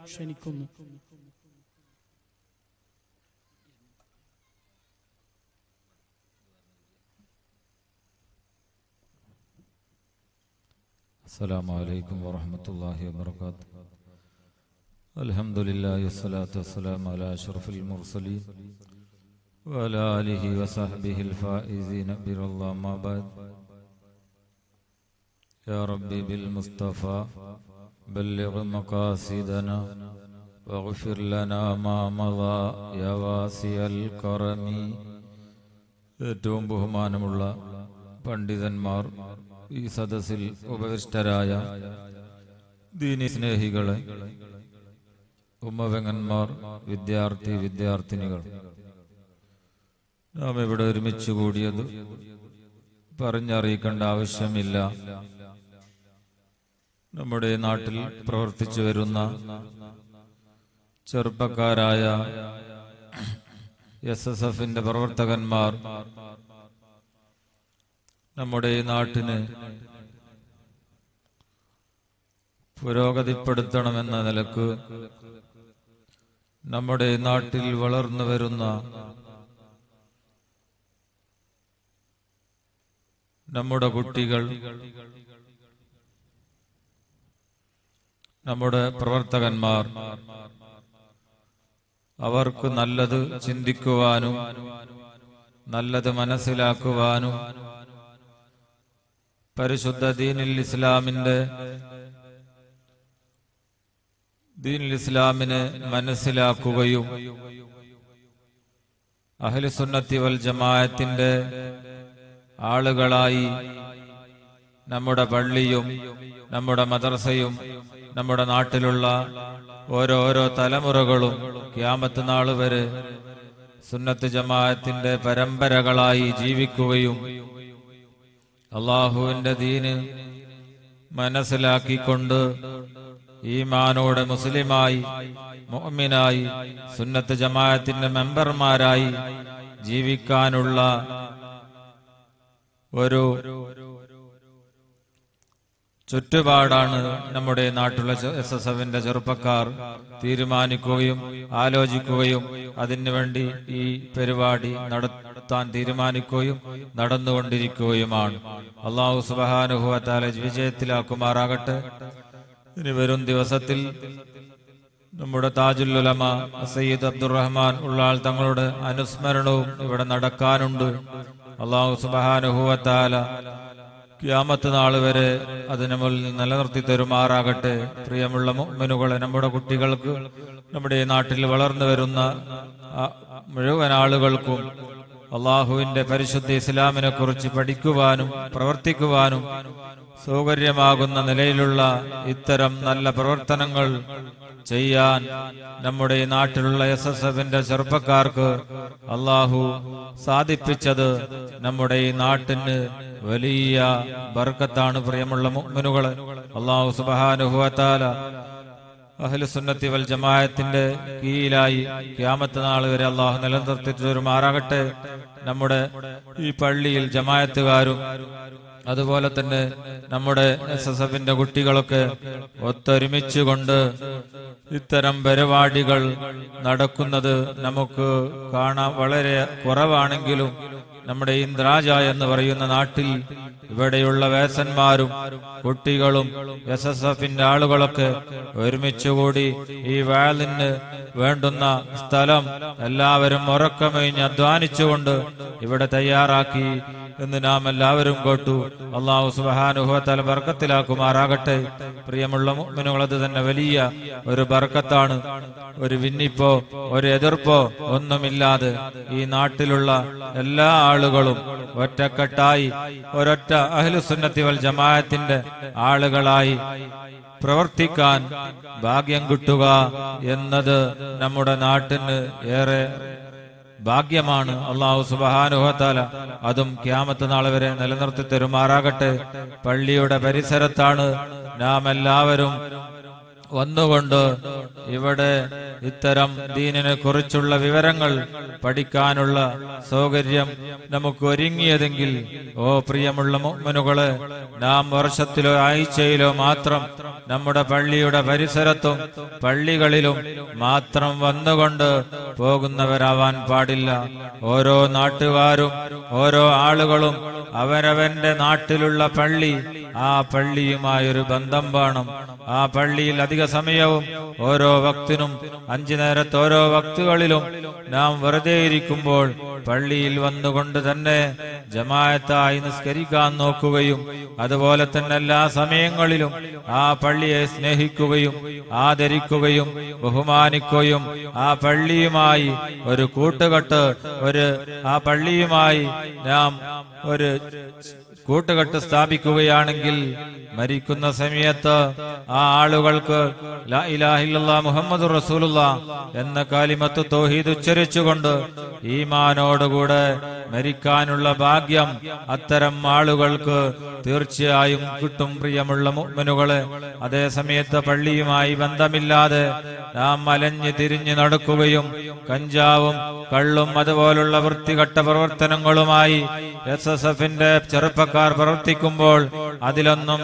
ക്ഷണിക്കുന്നു السلام عليكم ورحمة الله وبركاته الحمد لله والصلاة والسلام على أشرف المرسلين وعلى آله وصحبه الفائزين برضا الله ما بعد يا ربي بالمصطفى بلغ مقاصدنا واغفر لنا ما مضى يا واسع الكرم ഏറ്റവും ബഹുമാനമുള്ള പണ്ഡിതന്മാർ ഈ സദസ്സിൽ ഉപവിഷ്ടരായ ദീനി സ്നേഹികളെ ഉമ്മവെങ്ങന്മാർ വിദ്യാർത്ഥി വിദ്യാർത്ഥിനികൾ നാം ഇവിടെ ഒരുമിച്ച് കൂടിയത് പറഞ്ഞറിയിക്കേണ്ട ആവശ്യമില്ല നമ്മുടെ നാട്ടിൽ പ്രവർത്തിച്ചു വരുന്ന ചെറുപ്പക്കാരായ എസ് എസ് എഫിന്റെ പ്രവർത്തകന്മാർ നമ്മുടെ ഈ നാട്ടിന് പുരോഗതിപ്പെടുത്തണമെന്ന നിലക്ക് നമ്മുടെ നാട്ടിൽ വളർന്നു വരുന്ന നമ്മുടെ കുട്ടികൾ നമ്മുടെ പ്രവർത്തകന്മാർ അവർക്ക് നല്ലത് ചിന്തിക്കുവാനും നല്ലത് മനസ്സിലാക്കുവാനും പരിശുദ്ധ ദീനിൽ ഇസ്ലാമിന്റെ ദീനിൽ ഇസ്ലാമിനെ മനസ്സിലാക്കുകയും അഹ്ലുസുന്നത്തി വൽ ജമാഅത്തിന്റെ ആളുകളായി നമ്മുടെ പള്ളിയും നമ്മുടെ മദർസയും നമ്മുടെ നാട്ടിലുള്ള ഓരോരോ തലമുറകളും ക്യാമത്ത് നാൾ വരെ സുന്നത്ത് ജമാഅത്തിന്റെ പരമ്പരകളായി ജീവിക്കുകയും അള്ളാഹുവിന്റെ ദീന് മനസ്സിലാക്കിക്കൊണ്ട് ഈമാനോടെ മുസ്ലിമായി മുഅ്മിനായി സുന്നത്ത് ജമാഅത്തിന്റെ മെമ്പർമാരായി ജീവിക്കാനുള്ള ഒരു ചുറ്റുപാടാണ് നമ്മുടെ നാട്ടിലുള്ള എസ് എസ് എഫിന്റെ ചെറുപ്പക്കാർ തീരുമാനിക്കുകയും ആലോചിക്കുകയും അതിനുവേണ്ടി ഈ പരിപാടി നടത്താൻ തീരുമാനിക്കുകയും നടന്നുകൊണ്ടിരിക്കുകയുമാണ് അള്ളാഹു സുബാനുഭവത്താലെ വിജയത്തിലാക്കുമാറാകട്ടെ ഇനി വരും ദിവസത്തിൽ നമ്മുടെ താജുല്ലുലമ സയ്യിദ് അബ്ദുറഹ്മാൻ ഉള്ളാൾ തങ്ങളുടെ അനുസ്മരണവും ഇവിടെ നടക്കാനുണ്ട് അള്ളാഹു സുബാനുഭവത്താല ക്യാമത്ത് നാൾ വരെ അത് നമ്മളിൽ നിലനിർത്തി തരുമാറാകട്ടെ പ്രിയമുള്ള മുഅ്മിനുകളെ നമ്മുടെ കുട്ടികൾക്ക് നമ്മുടെ ഈ നാട്ടിൽ വളർന്നു വരുന്ന ആ മുഴുവൻ ആളുകൾക്കും അള്ളാഹുവിന്റെ പരിശുദ്ധ ഇസ്ലാമിനെ കുറിച്ച് പഠിക്കുവാനും പ്രവർത്തിക്കുവാനും സൗകര്യമാകുന്ന നിലയിലുള്ള ഇത്തരം നല്ല പ്രവർത്തനങ്ങൾ ചെയ്യാൻ നമ്മുടെ ഈ നാട്ടിലുള്ള എസ് എസ് എഫിന്റെ ചെറുപ്പക്കാർക്ക് അള്ളാഹു സാധിപ്പിച്ചത് നമ്മുടെ ഈ നാട്ടിന് വലിയ ബർക്കത്താണ് പ്രിയമുള്ള മുഅ്മിനുകളെ അള്ളാഹു സുബഹാനുഭവത്താല അഹ്ലുസുന്നത്തി വൽ ജമാഅത്തിന്റെ കീഴിലായി ക്യാമത്ത് നാൾ വരെ അള്ളാഹു നിലനിർത്തി തരുമാറാകട്ടെ നമ്മുടെ ഈ പള്ളിയിൽ ജമായത്തുകാരും അതുപോലെ തന്നെ നമ്മുടെ എസ് എസ് എഫിന്റെ കുട്ടികളൊക്കെ ഒത്തൊരുമിച്ചുകൊണ്ട് ഇത്തരം പരിപാടികൾ നടക്കുന്നത് നമുക്ക് കാണാൻ വളരെ കുറവാണെങ്കിലും നമ്മുടെ ഇന്ദ്രാജ എന്ന് പറയുന്ന നാട്ടിൽ ഇവിടെയുള്ള വേസന്മാരും കുട്ടികളും എസ് എസ് എഫിന്റെ ആളുകളൊക്കെ ഒരുമിച്ചുകൂടി ഈ വാലിന് വേണ്ടുന്ന സ്ഥലം എല്ലാവരും ഉറക്കമഴിഞ്ഞ് അധ്വാനിച്ചുകൊണ്ട് ഇവിടെ തയ്യാറാക്കി എന്ന് നാം എല്ലാവരും കേട്ടു അള്ളാഹു സുബാനുഭവത്താൽ ബർക്കത്തിലാക്കുമാറാകട്ടെ പ്രിയമുള്ള മുഅ്മിനുകൾ അത് തന്നെ വലിയ ഒരു ബർക്കത്താണ് ഒരു വിന്നിപ്പോ ഒരു എതിർപ്പോ ഒന്നുമില്ലാതെ ഈ നാട്ടിലുള്ള എല്ലാ ആളുകളും ഒറ്റക്കെട്ടായി ഒരൊറ്റ അഹ്ലുസുന്നത്തി വൽ ജമാഅത്തിന്റെ ആളുകളായി പ്രവർത്തിക്കാൻ ഭാഗ്യം കിട്ടുക എന്നത് നമ്മുടെ നാട്ടിന് ഏറെ ഭാഗ്യമാണ് അള്ളാഹു സുബഹാനുഹത്താല അതും ക്യാമത്ത് നാളെ വരെ നിലനിർത്തി തരുമാറാകട്ടെ പള്ളിയുടെ പരിസരത്താണ് നാം എല്ലാവരും വന്നുകൊണ്ട് ഇവിടെ ഇത്തരം ദീനിനെ കുറിച്ചുള്ള വിവരങ്ങൾ പഠിക്കാനുള്ള സൗകര്യം നമുക്ക് ഒരുങ്ങിയതെങ്കിൽ ഓ പ്രിയമുള്ള മുഅ്മിനുകളെ നാം വർഷത്തിലോ ആഴ്ചയിലോ മാത്രം നമ്മുടെ പള്ളിയുടെ പരിസരത്തും പള്ളികളിലും മാത്രം വന്നുകൊണ്ട് പോകുന്നവരാവാൻ പാടില്ല ഓരോ നാട്ടുകാരും ഓരോ ആളുകളും അവരവന്റെ നാട്ടിലുള്ള പള്ളി ആ പള്ളിയുമായൊരു ബന്ധം വേണം ആ പള്ളിയിൽ അധിക സമയവും ഓരോ ഭക്തിനും അഞ്ചു നേരത്തെ ഓരോ ഭക്തുകളിലും നാം വെറുതെ ഇരിക്കുമ്പോൾ പള്ളിയിൽ വന്നുകൊണ്ട് തന്നെ ജമായത്തായി നിസ്കരിക്കാൻ നോക്കുകയും അതുപോലെ തന്നെ എല്ലാ സമയങ്ങളിലും ആ പള്ളിയെ സ്നേഹിക്കുകയും ആദരിക്കുകയും ബഹുമാനിക്കുകയും ആ പള്ളിയുമായി ഒരു കൂട്ടുകെട്ട് ഒരു ആ പള്ളിയുമായി നാം ഒരു കൂട്ടുകെട്ട് സ്ഥാപിക്കുകയാണെങ്കിൽ മരിക്കുന്ന സമയത്ത് ആ ആളുകൾക്ക് ലാ ഇലാഹില്ല മുഹമ്മദ് റസൂലുള്ള എന്ന കാലിമത്ത് തൗഹീദ് ഉച്ചരിച്ചുകൊണ്ട് ഈമാനോടുകൂടെ മരിക്കാനുള്ള ഭാഗ്യം അത്തരം ആളുകൾക്ക് തീർച്ചയായും കിട്ടും പ്രിയമുള്ള മുഅ്മിനുകളെ അതേ സമയത്ത് പള്ളിയുമായി ബന്ധമില്ലാതെ നാം അലഞ്ഞു തിരിഞ്ഞു നടക്കുകയും കഞ്ചാവും കള്ളും അതുപോലുള്ള വൃത്തികെട്ട പ്രവർത്തനങ്ങളുമായി എസ് എസ് എഫിന്റെ ചെറുപ്പക്കാർ പ്രവർത്തിക്കുമ്പോൾ അതിലൊന്നും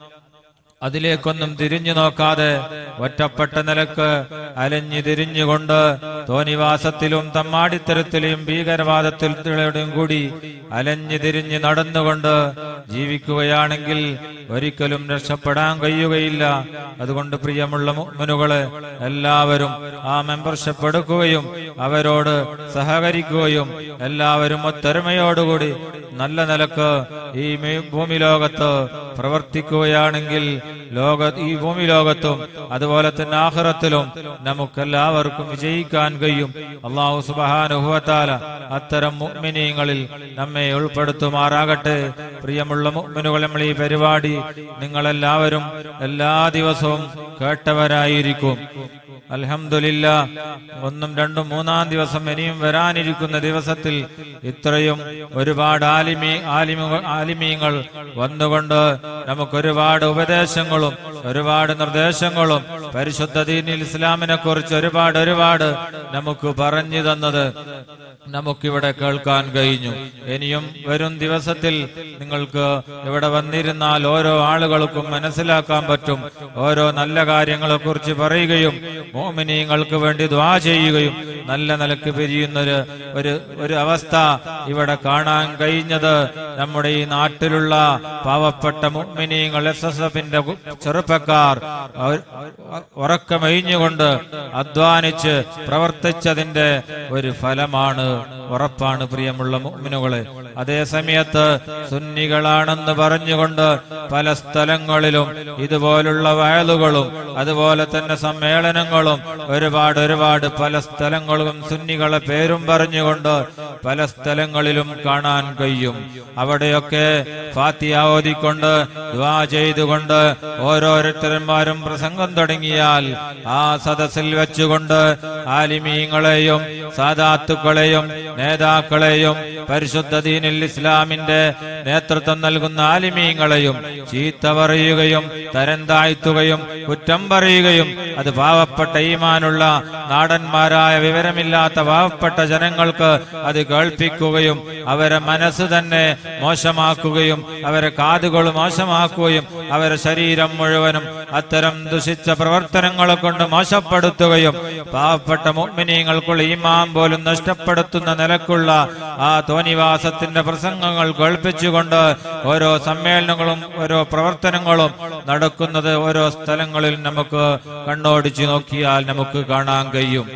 അതിലേക്കൊന്നും തിരിഞ്ഞു നോക്കാതെ ഒറ്റപ്പെട്ട നിലക്ക് അലഞ്ഞു തിരിഞ്ഞുകൊണ്ട് തോന്നിവാസത്തിലും തമ്മാടിത്തരത്തിലും ഭീകരവാദത്തിലും കൂടി അലഞ്ഞു തിരിഞ്ഞ് നടന്നുകൊണ്ട് ജീവിക്കുകയാണെങ്കിൽ ഒരിക്കലും രക്ഷപ്പെടാൻ കഴിയുകയില്ല അതുകൊണ്ട് പ്രിയമുള്ള മുഅ്മിനുകളെ എല്ലാവരും ആ മെമ്പർഷിപ്പ് എടുക്കുകയും അവരോട് സഹകരിക്കുകയും എല്ലാവരും ഒത്തൊരുമയോടുകൂടി നല്ല നിലക്ക് ഈ മേ- ഭൂമി ലോകത്ത് പ്രവർത്തിക്കുകയാണെങ്കിൽ ലോക ഈ ഭൂമി ലോകത്തും അതുപോലെ തന്നെ ആഹ്റത്തിലും നമുക്കെല്ലാവർക്കും വിജയിക്കാൻ കഴിയും അള്ളാഹു സുബാനുഭവത്താല അത്തരം മുഅ്മിനീങ്ങളിൽ നമ്മെ ഉൾപ്പെടുത്തുമാറാകട്ടെ പ്രിയമുള്ള മുഅ്മിനുകൾ നമ്മൾ ഈ പരിപാടി നിങ്ങളെല്ലാവരും എല്ലാ ദിവസവും കേട്ടവരായിരിക്കും അൽഹംദുലില്ല ഒന്നും രണ്ടും മൂന്നാം ദിവസം ഇനിയും വരാനിരിക്കുന്ന ദിവസത്തിൽ ഇത്രയും ഒരുപാട് ആലിമി ആലിമുകൾ ആലിമീങ്ങൾ വന്നുകൊണ്ട് നമുക്കൊരുപാട് ഉപദേശങ്ങളും ഒരുപാട് നിർദ്ദേശങ്ങളും പരിശുദ്ധ ദീനിൽ ഇസ്ലാമിനെ കുറിച്ച് ഒരുപാട് ഒരുപാട് നമുക്ക് പറഞ്ഞു തന്നത് നമുക്കിവിടെ കേൾക്കാൻ കഴിഞ്ഞു ഇനിയും വരും ദിവസത്തിൽ നിങ്ങൾക്ക് ഇവിടെ വന്നിരുന്നാൽ ഓരോ ആളുകൾക്കും മനസ്സിലാക്കാൻ പറ്റും ഓരോ നല്ല കാര്യങ്ങളെ കുറിച്ച് പറയുകയും മോമിനിയങ്ങൾക്ക് വേണ്ടി ദ്വാ ചെയ്യുകയും നല്ല നിലക്ക് പിരിയുന്നൊരു ഒരു ഒരു അവസ്ഥ ഇവിടെ കാണാൻ കഴിഞ്ഞത് നമ്മുടെ ഈ നാട്ടിലുള്ള പാവപ്പെട്ട മുഅ്മിനീങ്ങൾ എസ് എസ് എഫിന്റെ ചെറുപ്പക്കാർ അവർ ഉറക്കമഴിഞ്ഞുകൊണ്ട് അധ്വാനിച്ച് പ്രവർത്തിച്ചതിന്റെ ഒരു ഫലമാണ് ഉറപ്പാണ് പ്രിയമുള്ള മുഅ്മിനുകളെ അതേ സമയത്ത് സുന്നികളാണെന്ന് പറഞ്ഞുകൊണ്ട് പല സ്ഥലങ്ങളിലും ഇതുപോലുള്ള വയലുകളും അതുപോലെ തന്നെ സമ്മേളനങ്ങളും ഒരുപാട് ഒരുപാട് പല സ്ഥലങ്ങളും സുന്നികളെ പേരും പറഞ്ഞുകൊണ്ട് പല സ്ഥലങ്ങളിലും കാണാൻ കഴിയും അവിടെയൊക്കെ ഫാത്തിയ ഓതിക്കൊണ്ട് ദ്വാ ചെയ്തുകൊണ്ട് ഓരോരുത്തരന്മാരും പ്രസംഗം തുടങ്ങിയാൽ ആ സദസ്സിൽ വെച്ചുകൊണ്ട് ആലിമീങ്ങളെയും സാദാത്തുക്കളെയും നേതാക്കളെയും പരിശുദ്ധ ദീനിൽ ഇസ്ലാമിന്റെ നേതൃത്വം നൽകുന്ന ആലിമീങ്ങളെയും ചീത്ത പറയുകയും തരം താഴ്ത്തുകയും കുറ്റം പറയുകയും അത് പാവപ്പെട്ട ഈമാനുള്ള നാടന്മാരായ വിവരമില്ലാത്ത പാവപ്പെട്ട ജനങ്ങൾക്ക് അത് കേൾപ്പിക്കുകയും അവരെ മനസ്സ് തന്നെ മോശമാക്കുകയും അവരെ കാതുകൾ മോശമാക്കുകയും അവരെ ശരീരം മുഴുവനും അത്തരം ദുഷിച്ച പ്രവർത്തനങ്ങളെ കൊണ്ട് മോശപ്പെടുത്തുകയും പാവപ്പെട്ട മുഅ്മിനീങ്ങൾക്കുള്ള ഈമാൻ പോലും നഷ്ടപ്പെടുത്തുന്ന നിലക്കുള്ള ആ തോന്നിവാസത്തിന്റെ പ്രസംഗങ്ങൾ കേൾപ്പിച്ചുകൊണ്ട് ഓരോ സമ്മേളനങ്ങളും ഓരോ പ്രവർത്തനങ്ങളും നടക്കുന്നത് ഓരോ സ്ഥലങ്ങളിൽ നമുക്ക് കണ്ണോടിച്ചു നോക്കിയാൽ നമുക്ക് കാണാൻ കഴിയും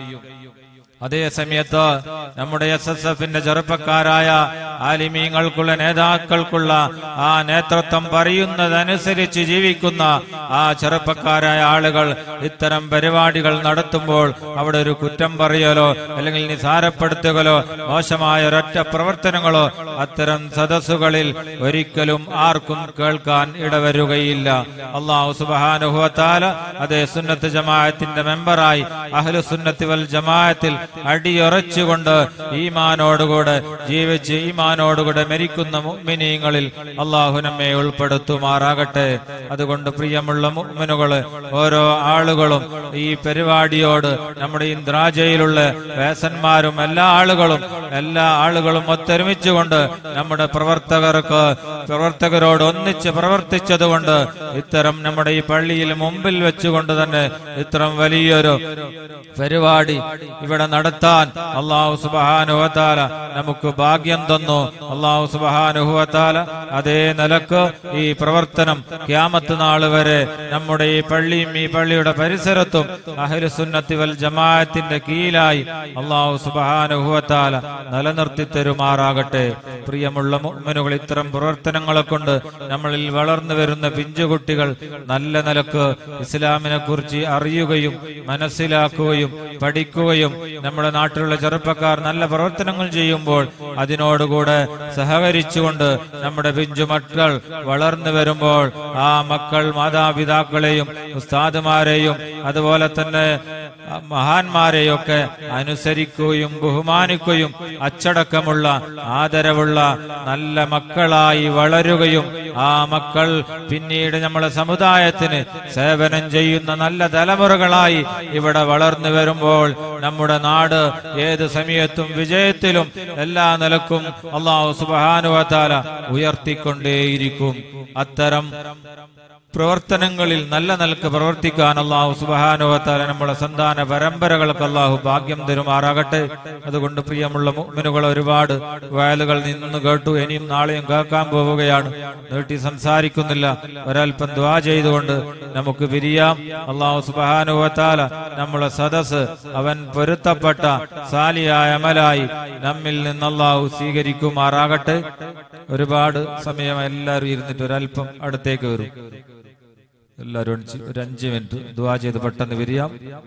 അതേ സമയത്ത് നമ്മുടെ എസ് എസ് എഫിന്റെ ചെറുപ്പക്കാരായ ആലിമീങ്ങൾക്കുള്ള നേതാക്കൾക്കുള്ള ആ നേതൃത്വം പറയുന്നതനുസരിച്ച് ജീവിക്കുന്ന ആ ചെറുപ്പക്കാരായ ആളുകൾ ഇത്തരം പരിപാടികൾ നടത്തുമ്പോൾ അവിടെ ഒരു കുറ്റം പറയലോ അല്ലെങ്കിൽ നിസാരപ്പെടുത്തുകയോ മോശമായ ഒരൊറ്റ പ്രവർത്തനങ്ങളോ അത്തരം സദസ്സുകളിൽ ഒരിക്കലും ആർക്കും കേൾക്കാൻ ഇടവരുകയില്ല അള്ളാഹു സുബാനുഭവത്താല അതേ സുന്നത്ത് ജമാഅത്തിന്റെ മെമ്പറായി അഹ്ലു സുന്നത്തി വൽ ജമാഅത്തിൽ അടിയുറച്ചുകൊണ്ട് ഈമാനോടുകൂടെ ജീവിച്ച് ഈമാനോടുകൂടെ മരിക്കുന്ന മുഅ്മിനീങ്ങളിൽ അള്ളാഹു നമ്മെ ഉൾപ്പെടുത്തുമാറാകട്ടെ അതുകൊണ്ട് പ്രിയമുള്ള മുഅ്മിനുകള് ഓരോ ആളുകളും ഈ പരിപാടിയോട് നമ്മുടെ ഇന്ദ്രാജയിലുള്ള വേസന്മാരും എല്ലാ ആളുകളും എല്ലാ ആളുകളും ഒത്തൊരുമിച്ചുകൊണ്ട് നമ്മുടെ പ്രവർത്തകർക്ക് പ്രവർത്തകരോട് ഒന്നിച്ച് പ്രവർത്തിച്ചതുകൊണ്ട് ഇത്തരം നമ്മുടെ ഈ പള്ളിയിൽ മുമ്പിൽ വെച്ചുകൊണ്ട് തന്നെ ഇത്തരം വലിയൊരു പരിപാടി ഇവിടെ നടത്താൻ അള്ളാഹു സുബാനുഹത്താല നമുക്ക് ഭാഗ്യം തന്നു അള്ളാഹു സുബാനുഹത്താല അതേ നിലക്ക് ഈ പ്രവർത്തനം ക്യാമത്ത് നാൾ വരെ നമ്മുടെ ഈ പള്ളിയും ഈ പള്ളിയുടെ പരിസരത്തും അഹ്ലുസുന്നത്തി വൽ ജമാഅത്തിന്റെ കീഴിലായി അള്ളാഹു സുബാനുഹത്താല നിലനിർത്തി തരുമാറാകട്ടെ പ്രിയമുള്ള മുഅ്മിനുകൾ ഇത്തരം പ്രവർത്തനങ്ങളെ കൊണ്ട് നമ്മളിൽ വളർന്നു വരുന്ന പിഞ്ചുകുട്ടികൾ നല്ല നിലക്ക് ഇസ്ലാമിനെ കുറിച്ച് അറിയുകയും മനസ്സിലാക്കുകയും പഠിക്കുകയും നമ്മുടെ നാട്ടിലുള്ള ചെറുപ്പക്കാർ നല്ല പ്രവർത്തനങ്ങൾ ചെയ്യുമ്പോൾ അതിനോടുകൂടെ സഹകരിച്ചുകൊണ്ട് നമ്മുടെ പിഞ്ചു മക്കൾ വളർന്നു വരുമ്പോൾ ആ മക്കൾ മാതാപിതാക്കളെയും ഉസ്താദുമാരെയും അതുപോലെ തന്നെ മഹാന്മാരെയൊക്കെ അനുസരിക്കുകയും ബഹുമാനിക്കുകയും അച്ചടക്കമുള്ള ആദരവുള്ള നല്ല മക്കളായി വളരുകയും ആ മക്കൾ പിന്നീട് നമ്മുടെ സമുദായത്തിന് സേവനം ചെയ്യുന്ന നല്ല തലമുറകളായി ഇവിടെ വളർന്നു വരുമ്പോൾ നമ്മുടെ നാട് ഏത് സമയത്തും വിജയത്തിലും എല്ലാ നിലക്കും അള്ളാഹു സുബാനുവത്താല ഉയർത്തിക്കൊണ്ടേയിരിക്കും അത്തരം പ്രവർത്തനങ്ങളിൽ നല്ല നിലക്ക് പ്രവർത്തിക്കാൻ അള്ളാഹു സുബാനുവത്താല നമ്മുടെ സന്താന പരമ്പരകൾക്ക് അള്ളാഹു ഭാഗ്യം തരുമാറാകട്ടെ അതുകൊണ്ട് പ്രിയമുള്ള മുഅ്മിനുകൾ ഒരുപാട് വയലുകൾ നിന്ന് കേട്ടു ഇനിയും നാളെയും കേൾക്കാൻ പോവുകയാണ് നീട്ടി സംസാരിക്കുന്നില്ല ഒരൽപ്പം ദ്വാ ചെയ്തുകൊണ്ട് നമുക്ക് പിരിയാം അള്ളാഹു സുബാനുവത്താല നമ്മളെ സദസ് അവൻ പൊരുത്തപ്പെട്ട സാലിയായ അമലായി നമ്മിൽ നിന്ന് അള്ളാഹു സ്വീകരിക്കുമാറാകട്ടെ ഒരുപാട് സമയം എല്ലാവരും ഇരുന്നിട്ട് ഒരൽപ്പം അടുത്തേക്ക് വരും എല്ലാവരും അഞ്ച് ഒരു അഞ്ച് മിനിറ്റ് ദുആ ചെയ്ത് പെട്ടെന്ന് വിരിയാം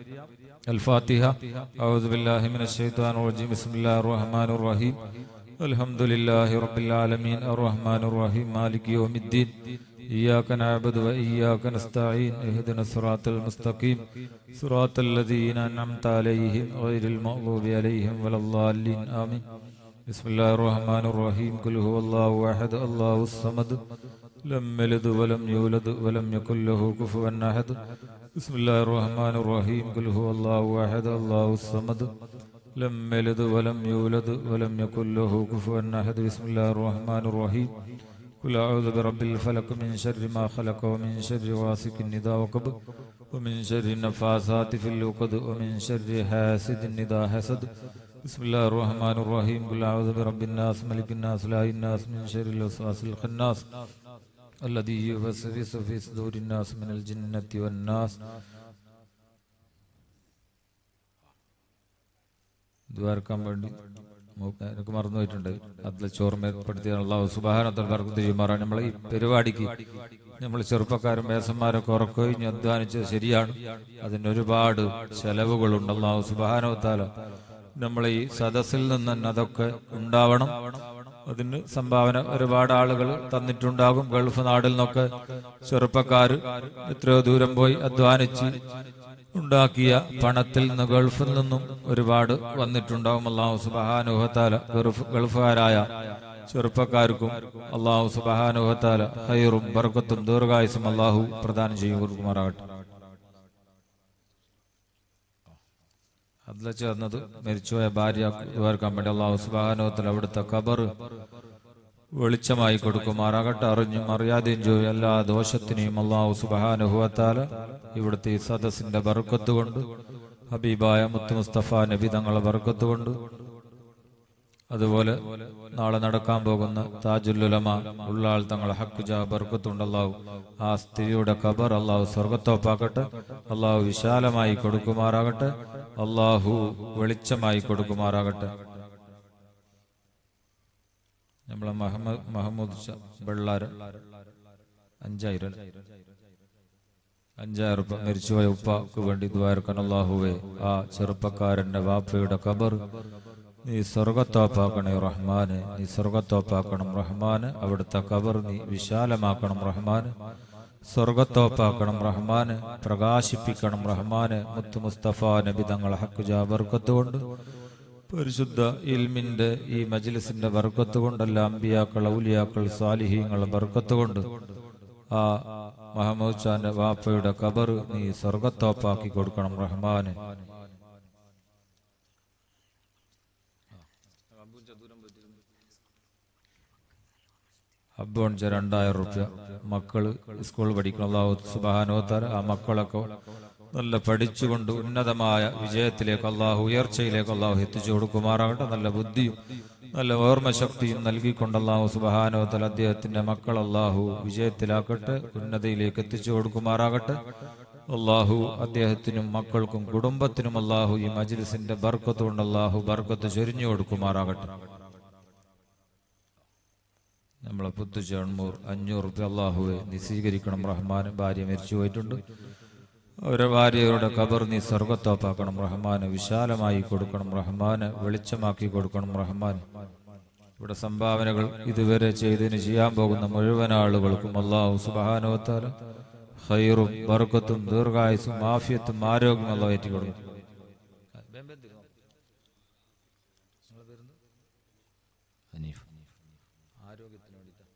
الفاتحة أعوذ بالله من الشيطان الرجيم بسم الله الرحمن الرحيم الحمد لله رب العالمين الرحمن الرحيم مالك يوم الدين إياك نعبد وإياك نستعين اهدنا الصراط المستقيم صراط الذين أنعمت عليهم غير المغضوب عليهم ولا الضالين آمين بسم الله الرحمن الرحيم قل هو الله أحد الله الصمد لم يلد ولم يولد ولم يكن له كفوا أحد بسم الله الرحمن الرحيم قل هو الله أحد الله الصمد لم يلد ولم يولد ولم يكن له كفوا أحد بسم الله الرحمن الرحيم قل أعوذ برب الفلق من شر ما خلق ومن شر غاسق إذا وقب ومن شر النفاثات في العقد ومن شر حاسد إذا حسد بسم الله الرحمن الرحيم قل أعوذ برب الناس ملك الناس لا الناس من شر الوسواس الخناس الذي يوسوس في صدور الناس من الجنة والناس ദ്വാരക്കാൻ വേണ്ടി മൂക്ക- എനിക്ക് മറന്നുപോയിട്ടുണ്ട് അതിൽ ചോർമപ്പെടുത്തിയ അള്ളാഹു സുബാനത്തിൽ ബർക്കത്ത് ചെയ്യുമാറാണ് നമ്മളെ ഈ പരിപാടിക്ക് നമ്മൾ ചെറുപ്പക്കാരും മേസന്മാരൊക്കെ ഉറക്കുകയും അധ്വാനിച്ചത് ശരിയാണ് അതിന് ഒരുപാട് ചെലവുകളുണ്ട് അള്ളാഹു സുബാനവത്താല നമ്മളെ ഈ സദസ്സിൽ നിന്ന് തന്നെ അതൊക്കെ ഉണ്ടാവണം അതിന് സംഭാവന ഒരുപാട് ആളുകൾ തന്നിട്ടുണ്ടാകും ഗൾഫ് നാടിൽ നിന്നൊക്കെ ചെറുപ്പക്കാർ എത്രയോ ദൂരം പോയി അധ്വാനിച്ച് ഉണ്ടാക്കിയ പണത്തിൽ നിന്ന് ഗൾഫിൽ നിന്നും ഒരുപാട് വന്നിട്ടുണ്ടാകും അള്ളാഹു സുബാനുഹത്താല ഗൾഫ് ഗൾഫുകാരായ ചെറുപ്പക്കാർക്കും അള്ളാഹു സുബാനുഹത്താല ഹൈറും ബർക്കത്തും ദീർഘായുസും അള്ളാഹു പ്രദാനം ചെയ്യും കൊടുക്കുമാറാകട്ടെ അതിൽ ചേർന്നത് മരിച്ചുപോയ ഭാര്യ ഇവർക്കാൻ വേണ്ടി അള്ളാഹു സുബാനുഹത്തല അവിടുത്തെ ഖബർ വെളിച്ചമായി കൊടുക്കുമാറാകട്ടെ അറിഞ്ഞും അറിയാതെയും ജോലി എല്ലാ ദോഷത്തിനെയും അള്ളാഹു സുബാനുഹുവത്താല ഇവിടുത്തെ ഈ സദസ്സിന്റെ ബർക്കത്ത് കൊണ്ട് ഹബീബായ മുത്തു മുസ്തഫ നബി തങ്ങളെ ബർക്കത്ത് കൊണ്ട് അതുപോലെ നാളെ നടക്കാൻ പോകുന്ന താജുല്ലുലമ ഉള്ളാൾ തങ്ങളെ ഹക്കുജ ബർക്കത്തുണ്ട് അള്ളാഹു ആ സ്ത്രീയുടെ ഖബർ അള്ളാഹു സ്വർഗത്തോപ്പാക്കട്ടെ അള്ളാഹു വിശാലമായി കൊടുക്കുമാറാകട്ടെ അള്ളാഹു വെളിച്ചമായി കൊടുക്കുമാറാകട്ടെ നമ്മളെ മഹമ്മദ് മഹമ്മദ് ഷാ ബെള്ളാര് അഞ്ചായിരം അല്ലേ? അഞ്ചായിരം ഉപ്പ മരിച്ചുപോയ ഉപ്പക്ക് വേണ്ടി ദ്വാരക്കാൻ അള്ളാഹുവേ ആ ചെറുപ്പക്കാരന്റെ വാപ്പയുടെ ഖബർ നീ സ്വർഗത്തോപ്പാക്കണേ റഹ്മാന് നീ സ്വർഗത്തോപ്പാക്കണം റഹ്മാന് അവിടുത്തെ ഖബർ നീ വിശാലമാക്കണം റഹ്മാന് സ്വർഗത്തോപ്പാക്കണം റഹ്മാന് പ്രകാശിപ്പിക്കണം റഹ്മാന് മുത്തു മുസ്തഫ നബി തങ്ങളെ ഹക്കുജ ബർക്കത്ത് കൊണ്ട് പരിശുദ്ധ ഇൽമിന്റെ ഈ മജ്ലിസിന്റെ ബർക്കത്ത് കൊണ്ടല്ല അമ്പിയാക്കൾ ഔലിയാക്കൾ സാലിഹീങ്ങൾ ബർക്കത്ത് കൊണ്ട് ആ മഹമ്മദ് ഖാന്റെ വാപ്പയുടെ കബർ നീ സ്വർഗത്തോപ്പാക്കി കൊടുക്കണം റഹ്മാന് അബ്ബോണിച്ച രണ്ടായിരം റുപ്യ മക്കള് സ്കൂൾ പഠിക്കണം അള്ളാഹു സുബാനോത്താൽ ആ മക്കളൊക്കെ നല്ല പഠിച്ചുകൊണ്ട് ഉന്നതമായ വിജയത്തിലേക്ക് അള്ളാഹു ഉയർച്ചയിലേക്ക് അള്ളാഹു എത്തിച്ചു കൊടുക്കുമാറാകട്ടെ നല്ല ബുദ്ധിയും നല്ല ഓർമ്മശക്തിയും നൽകിക്കൊണ്ട് അള്ളാഹു സുബാനോത്തൽ അദ്ദേഹത്തിന്റെ മക്കൾ അള്ളാഹു വിജയത്തിലാക്കട്ടെ ഉന്നതയിലേക്ക് എത്തിച്ചു കൊടുക്കുമാറാകട്ടെ അള്ളാഹു അദ്ദേഹത്തിനും മക്കൾക്കും കുടുംബത്തിനും അള്ളാഹു ഈ മജ്ലിസിന്റെ ബർക്കത്ത് കൊണ്ട് അള്ളാഹു ബർക്കത്ത് ചൊരിഞ്ഞു കൊടുക്കുമാറാകട്ടെ നമ്മളെ പുത്തുചേൺമൂർ അഞ്ഞൂറ് റുപ്യ അള്ളാഹുവെ നീ സ്വീകരിക്കണം റഹ്മാൻ ഭാര്യ മരിച്ചു പോയിട്ടുണ്ട് അവരെ ഭാര്യയുടെ കബർ നീ സ്വർഗത്തോപ്പാക്കണം റഹ്മാന് വിശാലമായി കൊടുക്കണം റഹ്മാന് വെളിച്ചമാക്കി കൊടുക്കണം റഹ്മാൻ ഇവിടെ സംഭാവനകൾ ഇതുവരെ ചെയ്തതിന് ചെയ്യാൻ പോകുന്ന മുഴുവൻ ആളുകൾക്കും അള്ളാഹു സുബാനോത്താല ഹൈറും ബർക്കത്തും ദീർഘായുസും മാഫിയത്തും ആരോഗ്യം അള്ളാഹ് ഏറ്റി കൊടുക്കും ഹനീഫ് ആരോഗ്യത്തിന് വേണ്ടിയിട്ടാ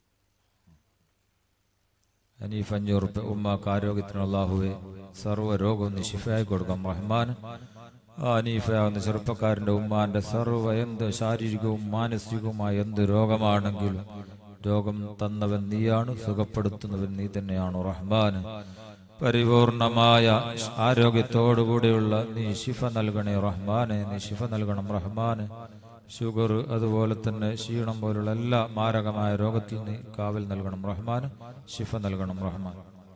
ഹനീഫ് അഞ്ഞൂറ് റുപ്യ ഉമ്മാക്ക് ആരോഗ്യത്തിന് അള്ളാഹുവെ സർവ്വ രോഗവും നീ ശിഫയായി കൊടുക്കാം റഹ്മാൻ ആ ഹനീഫയാവുന്ന ചെറുപ്പക്കാരന്റെ ഉമ്മാന്റെ സർവ്വ എന്ത് ശാരീരികവും മാനസികവുമായ എന്ത് രോഗമാണെങ്കിലും രോഗം തന്നവൻ നീയാണ് സുഖപ്പെടുത്തുന്നവൻ നീ തന്നെയാണ് റഹ്മാൻ പരിപൂർണമായ ആരോഗ്യത്തോടുകൂടിയുള്ള നീ ശിഫ നൽകണേ റഹ്മാനെ നീ ശിഫ നൽകണം റഹ്മാന് ഷുഗർ അതുപോലെ തന്നെ ക്ഷീണം പോലുള്ള എല്ലാ മാരകമായ രോഗത്തിൽ നീ കാവൽ നൽകണം റഹ്മാൻ ശിഫ നൽകണം റഹ്മാൻ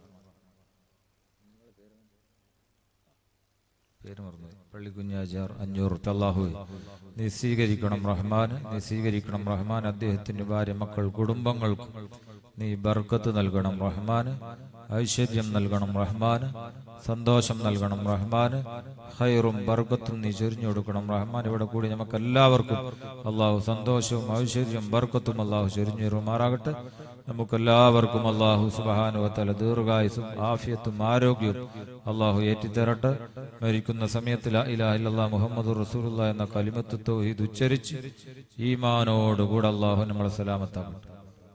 പേര് മറന്നു പള്ളി കുഞ്ഞാജാർ അഞ്ഞൂറ് റുപ്യ അള്ളാഹു നീ സ്വീകരിക്കണം റഹ്മാൻ നീ സ്വീകരിക്കണം റഹ്മാൻ അദ്ദേഹത്തിന്റെ ഭാര്യ മക്കൾ കുടുംബങ്ങൾക്കും നീ ബർക്കത്ത് നൽകണം റഹ്മാൻ ഐശ്വര്യം നൽകണം റഹ്മാൻ സന്തോഷം നൽകണം റഹ്മാൻ ഹൈറും ബർക്കത്തും നീ ചൊരിഞ്ഞു കൊടുക്കണം റഹ്മാൻ ഇവിടെ കൂടി നമുക്ക് എല്ലാവർക്കും അള്ളാഹു സന്തോഷവും ഐശ്വര്യവും ബർക്കത്തും അള്ളാഹു ചൊരിഞ്ഞു തരുമാറാകട്ടെ നമുക്കെല്ലാവർക്കും അള്ളാഹു സുബാനുവത്തല ദീർഘായുസും ആഫിയത്തും ആരോഗ്യവും അള്ളാഹു ഏറ്റിത്തരട്ടെ മരിക്കുന്ന സമയത്ത് ലാ ഇലാഹ ഇല്ലല്ലാഹ് മുഹമ്മദ് റസൂലുള്ള എന്ന കലിമത്ത് തൗഹീദ് ഉച്ചരിച്ച് ഈമാനോടുകൂടെ അള്ളാഹു നമ്മളെ സലാമത്താകട്ടെ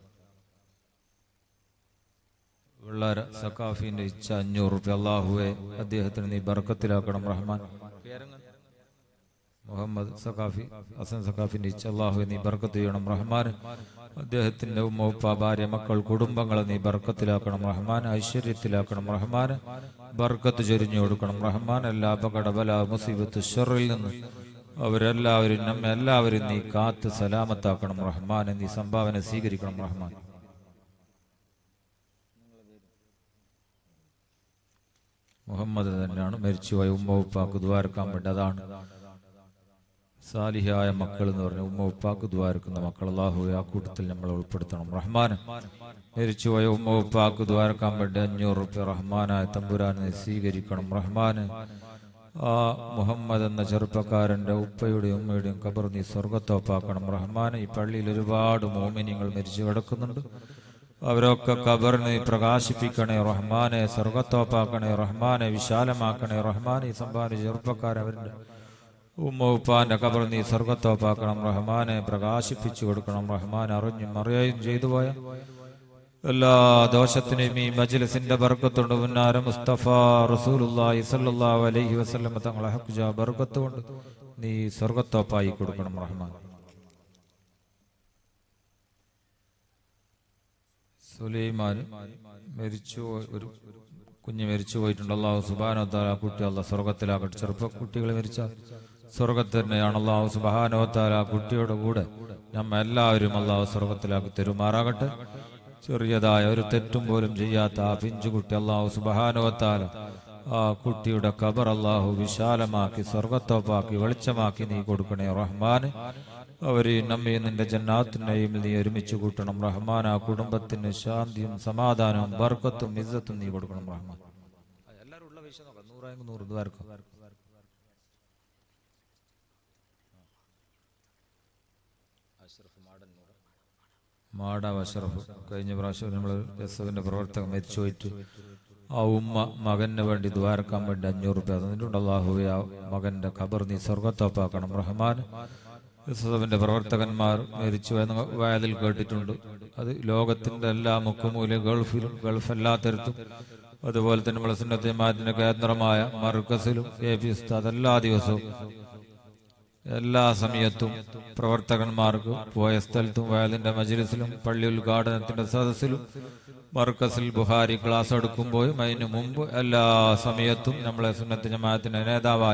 വെള്ളാര സക്കാഫിന്റെ ഇച്ഛ അഞ്ഞൂറ് റുപ്യ അള്ളാഹുവെ അദ്ദേഹത്തിന് നീ ബർക്കത്തിലാക്കണം റഹ്മാൻ മുഹമ്മദ് സക്കാഫി ഹസൻ സക്കാഫിന്റെ ഇച്ഛ അള്ളാഹുവെ നീ ബർക്കത്ത് ചെയ്യണം റഹ്മാൻ അദ്ദേഹത്തിന്റെ ഉമ്മ ഉപ്പ ഭാര്യ മക്കൾ കുടുംബങ്ങളെ നീ ബർക്കത്തിലാക്കണം റഹ്മാൻ ഐശ്വര്യത്തിലാക്കണം റഹ്മാൻ ബർക്കത്ത് ചൊരിഞ്ഞു കൊടുക്കണം റഹ്മാൻ എല്ലാ അപകട ബല മുസീബത്ത് ഷെറിൽ നിന്ന് അവരെല്ലാവരും നമ്മെ എല്ലാവരും നീ കാത്ത് സലാമത്താക്കണം റഹ്മാൻ നീ സംഭാവന സ്വീകരിക്കണം റഹ്മാൻ മുഹമ്മദ് തന്നെയാണ് മരിച്ചുപോയ ഉമ്മ ഉപ്പാക്ക് ദ്വാരക്കാൻ വേണ്ടി അതാണ് സാലിഹായ മക്കൾ എന്ന് പറഞ്ഞ ഉമ്മ ഉപ്പാക്ക് ദ്വാരക്കുന്ന മക്കൾ അള്ളാഹു ആ കൂട്ടത്തിൽ നമ്മൾ ഉൾപ്പെടുത്തണം റഹ്മാൻ മരിച്ചുപോയ ഉമ്മ ഉപ്പാക്ക് ദ്വാരക്കാൻ വേണ്ടി അഞ്ഞൂറ് റുപ്യ റഹ്മാനായ തമ്പുരാനെ സ്വീകരിക്കണം റഹ്മാന് ആ മുഹമ്മദ് എന്ന ചെറുപ്പക്കാരന്റെ ഉപ്പയുടെയും ഉമ്മയുടെയും കബർ നീ സ്വർഗത്തോപ്പാക്കണം റഹ്മാൻ ഈ പള്ളിയിൽ ഒരുപാട് മോമിനിയങ്ങൾ മരിച്ചു കിടക്കുന്നുണ്ട് അവരൊക്കെ കബറിനെ പ്രകാശിപ്പിക്കണേ റഹ്മാനെ സ്വർഗത്തോപ്പാക്കണേ റഹ്മാനെ വിശാലമാക്കണേ റഹ്മാൻ ഈ സംഭാവന ചെറുപ്പക്കാർ അവരുടെ ഉമ്മ ഉപ്പാന്റെ കബർ നീ സ്വർഗത്തോപ്പാക്കണം റഹ്മാനെ പ്രകാശിപ്പിച്ചു കൊടുക്കണം റഹ്മാൻ അറിഞ്ഞും അറിയുകയും ചെയ്തു പോയ എല്ലാ ദോഷത്തിനെയും ഈ മജ്ലിസിന്റെ ബർക്കത്തുണ്ട് ഉന്നാര മുസ്തഫ റസൂലുള്ളാഹി സ്വല്ലല്ലാഹു അലൈഹി വസല്ലം തങ്ങളെ ഹക്കുജ ബർക്കത്ത് കൊണ്ട് നീ സ്വർഗത്തോപ്പായി കൊടുക്കണം റഹ്മാൻ സുലൈമാൻ മരിച്ചു ഒരു കുഞ്ഞ് മരിച്ചു പോയിട്ടുണ്ട് അള്ളാഹു സുബാനോ താല കുട്ടി അല്ല സ്വർഗത്തിലാകട്ടെ ചെറുപ്പ കുട്ടികൾ മരിച്ച സ്വർഗത്ത് തന്നെയാണ് അള്ളാഹു സുബാനോ താല കുട്ടിയുടെ കൂടെ നമ്മ എല്ലാവരും അള്ളാഹു സ്വർഗത്തിലാക്കി തെരുമാറാകട്ടെ ചെറിയതായ ഒരു തെറ്റും പോലും ചെയ്യാത്ത ആ പിഞ്ചുകുട്ടി അള്ളാഹു സുബാനോ താല ആ കുട്ടിയുടെ കബർ അള്ളാഹു വിശാലമാക്കി സ്വർഗത്തോപ്പാക്കി വെളിച്ചമാക്കി നീ കൊടുക്കണേ റഹ്മാൻ അവരെ നമ്മെ നിന്റെ ജന്നാത്തിനെയും നീ ഒരുമിച്ച് കൂട്ടണം റഹ്മാൻ ആ കുടുംബത്തിന് ശാന്തിയും സമാധാനവും ബർക്കത്തും ഇസ്സത്തും നീ കൊടുക്കണം റഹ്മാൻ എല്ലാവരും ഉള്ള പൈസ നോക്കാം നൂറായെങ്കിൽ നൂറ് ഇതുവരെക്കും മാടാവ് അഷറഫ് കഴിഞ്ഞ പ്രാവശ്യം നമ്മൾ എസ് എഫിന്റെ പ്രവർത്തകൻ മരിച്ചു പോയിട്ട് ആ ഉമ്മ മകന് വേണ്ടി ദ്വാരക്കാൻ വേണ്ടി അഞ്ഞൂറ് രൂപ തന്നിട്ടുണ്ട് അള്ളാഹുവെ ആ മകന്റെ ഖബർ നീ സ്വർഗത്തോപ്പാക്കണം റഹ്മാൻ എസ് എഫിന്റെ പ്രവർത്തകന്മാർ മരിച്ചു എന്ന് വയതിൽ കേട്ടിട്ടുണ്ട് അത് ലോകത്തിന്റെ എല്ലാ മുക്കുമൂല ഗൾഫിലും ഗൾഫ് എല്ലാത്തരത്തും അതുപോലെ തന്നെ നമ്മളെ സുന്നത്തെ മാറ്റിന്റെ കേന്ദ്രമായ മർക്കസിലും എ പി ഉസ്താദ് എല്ലാ ദിവസവും എല്ലാ സമയത്തും പ്രവർത്തകന്മാർക്ക് പോയ സ്ഥലത്തും വയലിന്റെ മജിലിസിലും പള്ളി ഉദ്ഘാടനത്തിന്റെ സദസ്സിലും മർക്കസിൽ ബുഹാരി ക്ലാസ് എടുക്കുമ്പോഴും അതിനു മുമ്പ് എല്ലാ സമയത്തും നമ്മളെ സുന്നത്ത് ജമാഅത്തിന്റെ നേതാവായ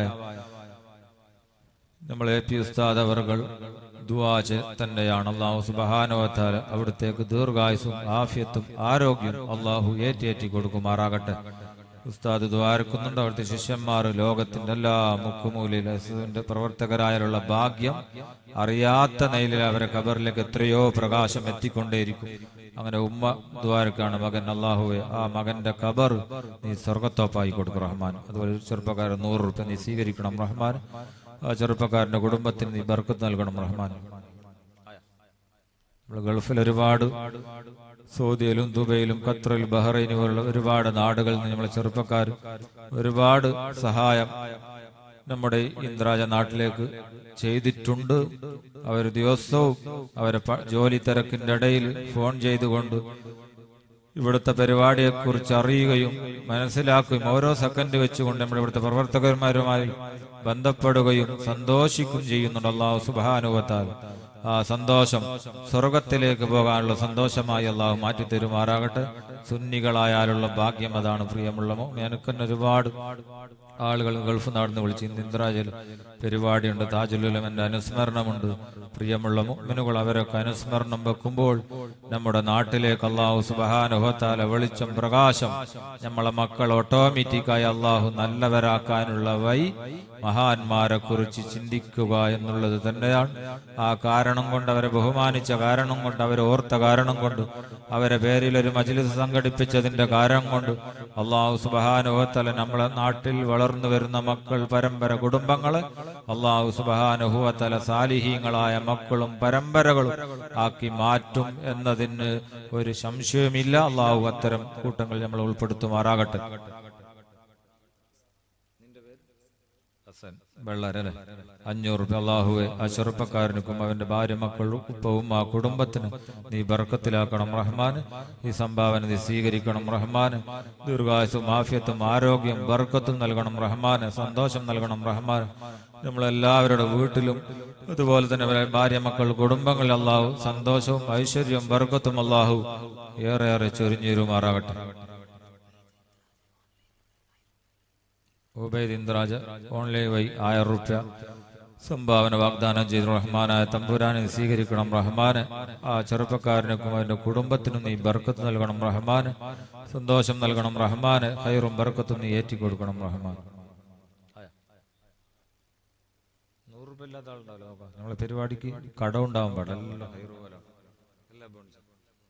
നമ്മൾ എ പി ഉസ്താദ് അവർകൾ ദുആ ചെ- തന്നെയാണ് അള്ളാഹു സുബഹാനുവത്താല അവിടത്തേക്ക് ദീർഘായുസും ആഫിയത്തും ആരോഗ്യം അള്ളാഹു ഏറ്റേറ്റി കൊടുക്കുമാറാകട്ടെ ഉസ്താദ് ദ്വാരക്കുന്നുണ്ട് അവിടുത്തെ ശിഷ്യന്മാർ ലോകത്തിന്റെ എല്ലാ മുക്കുമൂലയിലെ യേശുവിന്റെ പ്രവർത്തകരായുള്ള ഭാഗ്യം അറിയാത്ത നൈലിൽ അവരെ ഖബറിലേക്ക് എത്രയോ പ്രകാശം എത്തിക്കൊണ്ടേയിരിക്കും അങ്ങനെ ഉമ്മ ദ്വാരക്കാണ് മകൻ അള്ളാഹുവെ ആ മകന്റെ ഖബർ നീ സ്വർഗത്തോപ്പായി കൊടുക്കും റഹ്മാൻ അതുപോലെ ഒരു ചെറുപ്പക്കാരൻ നൂറ് റുപ്യ നീ സ്വീകരിക്കണം റഹ്മാൻ ആ ചെറുപ്പക്കാരന്റെ കുടുംബത്തിന് നീ ബർക്കത്ത് നൽകണം റഹ്മാൻ നമ്മൾ ഗൾഫിൽ ഒരുപാട് സൗദിയിലും ദുബൈയിലും ഖത്തറിലും ബഹ്റൈനും പോലുള്ള ഒരുപാട് നാടുകളിൽ നിന്ന് നമ്മളെ ചെറുപ്പക്കാർ ഒരുപാട് സഹായം നമ്മുടെ ഇന്ദ്രാജ നാട്ടിലേക്ക് ചെയ്തിട്ടുണ്ട് അവർ ദിവസവും അവരെ പ- ജോലി തിരക്കിന്റെ ഇടയിൽ ഫോൺ ചെയ്തുകൊണ്ട് ഇവിടുത്തെ പരിപാടിയെ കുറിച്ച് അറിയുകയും മനസ്സിലാക്കുകയും ഓരോ സെക്കൻഡ് വെച്ചുകൊണ്ട് നമ്മുടെ ഇവിടുത്തെ പ്രവർത്തകന്മാരുമായി ബന്ധപ്പെടുകയും സന്തോഷിക്കുകയും ചെയ്യുന്നുണ്ട് അള്ളാഹു സുബാനുവത്താൽ ആ സന്തോഷം സ്വർഗത്തിലേക്ക് പോകാനുള്ള സന്തോഷമായി അള്ളാഹു മാറ്റി തരുമാറാകട്ടെ സുന്നികളായാലുള്ള ഭാഗ്യം അതാണ് പ്രിയമുള്ള എനിക്ക് തന്നെ ഒരുപാട് ആളുകൾ ഗൾഫ് നാടിന്ന് വിളിച്ച് ഇന്ന് ഇന്ദ്രാജൽ പരിപാടിയുണ്ട് താജുലുലമന്റെ അനുസ്മരണമുണ്ട് പ്രിയമുള്ള മുഅ്മിനുകൾ അവരൊക്കെ അനുസ്മരണം വെക്കുമ്പോൾ നമ്മുടെ നാട്ടിലേക്ക് അള്ളാഹു സുബഹാനുഹത്താല വെളിച്ചം പ്രകാശം നമ്മളെ മക്കൾ ഓട്ടോമാറ്റിക്കായി അള്ളാഹു നല്ലവരാക്കാനുള്ള വൈ മഹാന്മാരെ കുറിച്ച് ചിന്തിക്കുക എന്നുള്ളത് തന്നെയാണ് ആ കാരണം കൊണ്ട് അവരെ ബഹുമാനിച്ച കാരണം കൊണ്ട് അവരെ ഓർത്ത കാരണം കൊണ്ട് അവരെ പേരിൽ ഒരു മജ്ലിസ് സംഘടിപ്പിച്ചതിന്റെ കാരണം കൊണ്ട് അള്ളാഹു സുബഹാനുഹത്തല നമ്മളെ നാട്ടിൽ വളർന്നു വരുന്ന മക്കൾ പരമ്പര കുടുംബങ്ങളെ അള്ളാഹു സുബഹാനുഹുവത്തല സാലിഹീങ്ങളായ മക്കളും പരമ്പരകളും ആക്കി മാറ്റും എന്നതിന് ഒരു സംശയമില്ല അള്ളാഹു അത്തരം കൂട്ടങ്ങൾ നമ്മൾ ഉൾപ്പെടുത്തുമാറാകട്ടെ ഹസൻ വെള്ളരല്ലേ അഞ്ഞൂറ് രൂപ അള്ളാഹുവെ ആ ചെറുപ്പക്കാരനുക്കും അവന്റെ ഭാര്യ മക്കളും ഉപ്പവും ആ കുടുംബത്തിന് നീ ബർക്കത്തിലാക്കണം റഹ്മാൻ ഈ സംഭാവന നീ സ്വീകരിക്കണം റഹ്മാൻ ദീർഘായുസും ആഫ്യത്തും ആരോഗ്യം ബർക്കത്തും നൽകണം റഹ്മാന് സന്തോഷം നൽകണം റഹ്മാൻ നമ്മളെല്ലാവരുടെ വീട്ടിലും അതുപോലെ തന്നെ അവരുടെ ഭാര്യ മക്കൾ കുടുംബങ്ങളിൽ അള്ളാഹു സന്തോഷവും ഐശ്വര്യവും ബർക്കത്തും അള്ളാഹു ഏറെ ഏറെ ചൊരിഞ്ഞുമാറാകട്ടെ ഉബൈദ് ഇന്ദ്രാജ് ഓൺലൈൻ വഴി ആയിരം റുപ്യ സംഭാവന വാഗ്ദാനം ചെയ്ത് റഹ്മാനായ തമ്പുരാനെ സ്വീകരിക്കണം റഹ്മാന് ആ ചെറുപ്പക്കാരനും അവന്റെ കുടുംബത്തിനും നീ ബർക്കത്ത് നൽകണം റഹ്മാന് സന്തോഷം നൽകണം റഹ്മാന് ഹൈറും ബർക്കത്തും നീ ഏറ്റിക്കൊടുക്കണം റഹ്മാൻ നൂറ് രൂപ ഇല്ലാത്ത ആളുണ്ടാവല്ലോ നമ്മളെ പരിപാടിക്ക് കടമുണ്ടാവാൻ പാടില്ല ഹൈറ് പോലെ എല്ലാ ബോൺസും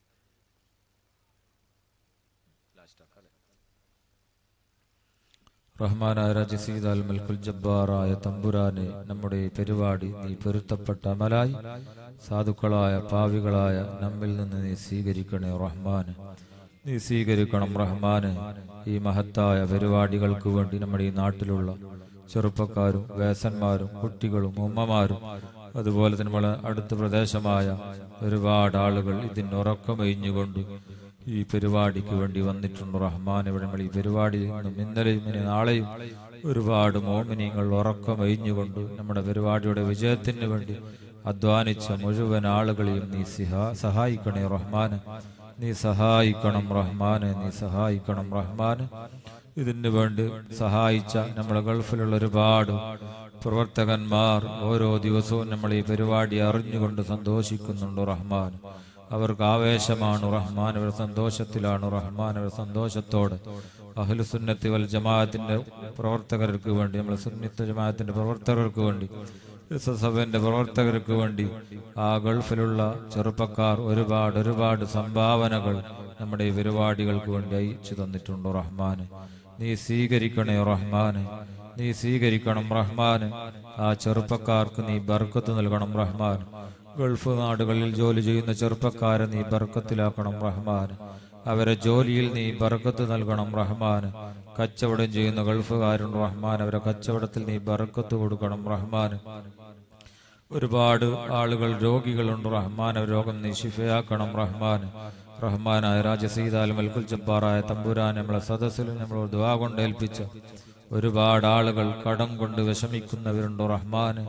റഹ്മാനായ രജസീദ് അൽ മൽക്കുൽ ജബ്ബാറായ തമ്പുരാനെ നമ്മുടെ ഈ പരിപാടി നീ പൊരുത്തപ്പെട്ട അമലായി സാധുക്കളായ പാവികളായ നമ്മിൽ നിന്ന് നീ സ്വീകരിക്കണേ റഹ്മാന് നീ സ്വീകരിക്കണം റഹ്മാന് ഈ മഹത്തായ പരിപാടികൾക്ക് വേണ്ടി നമ്മുടെ ഈ നാട്ടിലുള്ള ചെറുപ്പക്കാരും വേസന്മാരും കുട്ടികളും ഉമ്മമാരും അതുപോലെ തന്നെ നമ്മളെ അടുത്ത പ്രദേശമായ ഒരുപാട് ആളുകൾ ഇതിന് ഉറക്കമൊഴിഞ്ഞുകൊണ്ട് ഈ പരിപാടിക്ക് വേണ്ടി വന്നിട്ടുണ്ട് റഹ്മാൻ ഇവിടെ നമ്മൾ ഈ പരിപാടിയിൽ നിന്നും ഇന്നലെയും ഇനി നാളെയും ഒരുപാട് മോമിനിയങ്ങൾ ഉറക്കമൊഴിഞ്ഞുകൊണ്ട് നമ്മുടെ പരിപാടിയുടെ വിജയത്തിന് വേണ്ടി അധ്വാനിച്ച മുഴുവൻ ആളുകളെയും നീ സിഹാ- സഹായിക്കണേ റഹ്മാന് നീ സഹായിക്കണം റഹ്മാന് നീ സഹായിക്കണം റഹ്മാന് ഇതിന് വേണ്ടി സഹായിച്ച നമ്മുടെ ഗൾഫിലുള്ള ഒരുപാട് പ്രവർത്തകന്മാർ ഓരോ ദിവസവും നമ്മൾ ഈ പരിപാടി അറിഞ്ഞുകൊണ്ട് സന്തോഷിക്കുന്നുണ്ട് റഹ്മാൻ അവർക്ക് ആവേശമാണ് റഹ്മാൻ അവർ സന്തോഷത്തിലാണ് റഹ്മാൻ അവർ സന്തോഷത്തോടെ അഹ്ലുസുന്നത്തി വൽ ജമാഅത്തിന്റെ പ്രവർത്തകർക്ക് വേണ്ടി നമ്മൾ സുന്നത്ത് ജമാഅത്തിന്റെ പ്രവർത്തകർക്ക് വേണ്ടി എസ് എസ് എഫിന്റെ പ്രവർത്തകർക്ക് വേണ്ടി ആ ഗൾഫിലുള്ള ചെറുപ്പക്കാർ ഒരുപാട് ഒരുപാട് സംഭാവനകൾ നമ്മുടെ ഈ പരിപാടികൾക്ക് വേണ്ടി അയച്ചു തന്നിട്ടുണ്ട് റഹ്മാന് നീ സ്വീകരിക്കണേ റഹ്മാന് നീ സ്വീകരിക്കണം റഹ്മാന് ആ ചെറുപ്പക്കാർക്ക് നീ ബർക്കത്ത് നൽകണം റഹ്മാൻ ഗൾഫ് നാടുകളിൽ ജോലി ചെയ്യുന്ന ചെറുപ്പക്കാരെ നീ ബർക്കത്തിലാക്കണം റഹ്മാൻ അവരെ ജോലിയിൽ നീ ബർക്കത്ത് നൽകണം റഹ്മാൻ കച്ചവടം ചെയ്യുന്ന ഗൾഫുകാരുണ്ട് റഹ്മാൻ അവരെ കച്ചവടത്തിൽ നീ ബർക്കത്ത് കൊടുക്കണം റഹ്മാൻ ഒരുപാട് ആളുകൾ രോഗികളുണ്ട് റഹ്മാൻ അവർ രോഗം നീ ശിഫയാക്കണം റഹ്മാൻ റഹ്മാനായ രാജസീതാൽ മൽക്കുൽ ജബ്ബാറായ തമ്പുരാൻ നമ്മളെ സദസ്സിലും നമ്മൾ ദുവാ കൊണ്ട് ഏൽപ്പിച്ച ഒരുപാട് ആളുകൾ കടം കൊണ്ട് വിഷമിക്കുന്നവരുണ്ട് റഹ്മാൻ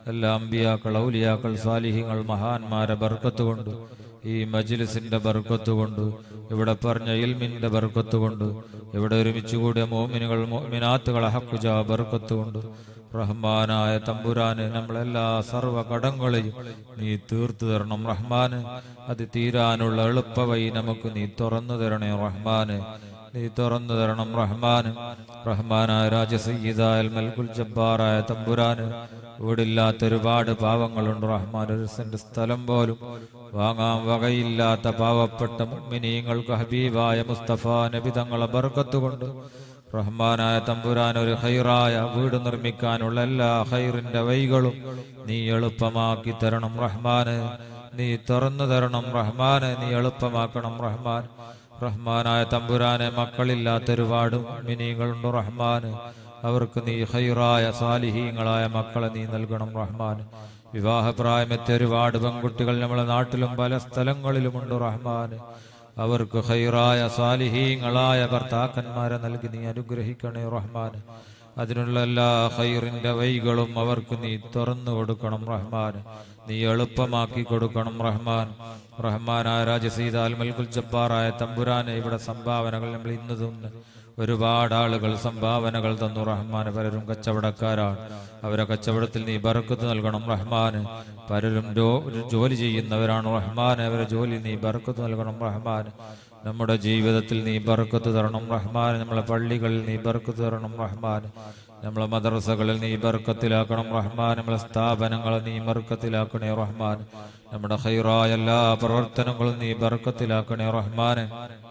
എല്ലാ അമ്പിയാക്കൾ ഔലിയാക്കൾ സാലിഹിങ്ങൾ മഹാന്മാരെ ബർക്കത്ത് കൊണ്ട് ഈ മജ്ലിസിന്റെ ബർക്കത്ത് കൊണ്ട് ഇവിടെ പറഞ്ഞ ഇൽമിന്റെ ബർക്കത്ത് കൊണ്ട് ഇവിടെ ഒരുമിച്ച് കൂടിയ മോമിനുകൾ മോമിനാത്തുകൾ ഹക്കുജ ബർക്കത്ത് കൊണ്ട് റഹ്മാനായ തമ്പുരാന് നമ്മളെല്ലാ സർവ്വ കടങ്ങളെയും നീ തീർത്തു തരണം റഹ്മാന് അത് തീരാനുള്ള എളുപ്പവഴി നമുക്ക് നീ തുറന്നു തരണേ റഹ്മാന് നീ തുറന്നു തരണം റഹ്മാന് റഹ്മാനായ രാജസയ്യിദായ മൽകുൽ ജബ്ബാറായ തമ്പുരാന് വീടില്ലാത്ത ഒരുപാട് പാവങ്ങളുണ്ട് റഹ്മാൻ ഒരു സെന്റ് സ്ഥലം പോലും വാങ്ങാൻ വകയില്ലാത്ത പാവപ്പെട്ട മുഅ്മിനീങ്ങൾക്ക് ഹബീബായ മുസ്തഫ നബി തങ്ങളെ ബർക്കത്ത് കൊണ്ട് റഹ്മാനായ തമ്പുരാൻ ഒരു ഹൈറായ വീട് നിർമ്മിക്കാനുള്ള എല്ലാ ഹൈറിന്റെ വൈകളും നീ എളുപ്പമാക്കി തരണം റഹ്മാന് നീ തുറന്നു തരണം റഹ്മാന് നീ എളുപ്പമാക്കണം റഹ്മാൻ റഹ്മാനായ തമ്പുരാനെ മക്കളില്ലാത്ത ഒരുപാട് മിനികളുണ്ട് റഹ്മാന് അവർക്ക് നീ ഹൈറായ സാലിഹീങ്ങളായ മക്കളെ നീ നൽകണം റഹ്മാൻ വിവാഹപ്രായമെത്തിയ ഒരുപാട് പെൺകുട്ടികൾ നമ്മളെ നാട്ടിലും പല സ്ഥലങ്ങളിലുമുണ്ട് റഹ്മാന് അവർക്ക് ഹൈറായ സാലിഹീങ്ങളായ ഭർത്താക്കന്മാരെ നൽകി നീ അനുഗ്രഹിക്കണേ റഹ്മാൻ അതിനുള്ള എല്ലാ ഹൈറിന്റെ വൈകളും അവർക്ക് നീ തുറന്നു കൊടുക്കണം റഹ്മാൻ നീ എളുപ്പമാക്കി കൊടുക്കണം റഹ്മാൻ റഹ്മാനായ രാജസീത അൽമൽകുൽ ജബ്ബാറായ തമ്പുരാനെ ഇവിടെ സംഭാവനകൾ നമ്മൾ ഇന്ന് തിന്ന് ഒരുപാട് ആളുകൾ സംഭാവനകൾ തന്നു റഹ്മാൻ പലരും കച്ചവടക്കാരാണ് അവരെ കച്ചവടത്തിൽ നീ ബർക്കത്ത് നൽകണം റഹ്മാന് പലരും ജോ- ജോലി ചെയ്യുന്നവരാണ് റഹ്മാൻ അവരെ ജോലി നീ ബർക്കത്ത് നൽകണം റഹ്മാൻ നമ്മുടെ ജീവിതത്തിൽ നീ ബർക്കത്ത് തരണം റഹ്മാൻ നമ്മളെ പള്ളികളിൽ നീ ബർക്കത്ത് തരണം റഹ്മാൻ നമ്മളെ മദ്രസകളിൽ നീ ബർക്കത്തിലാക്കണം റഹ്മാൻ നമ്മളെ സ്ഥാപനങ്ങളെ നീ ബർക്കത്തിലാക്കണേ റഹ്മാൻ നമ്മുടെ ഹൈറായ എല്ലാ പ്രവർത്തനങ്ങളും നീ ബർക്കത്തിലാക്കണേ റഹ്മാനെ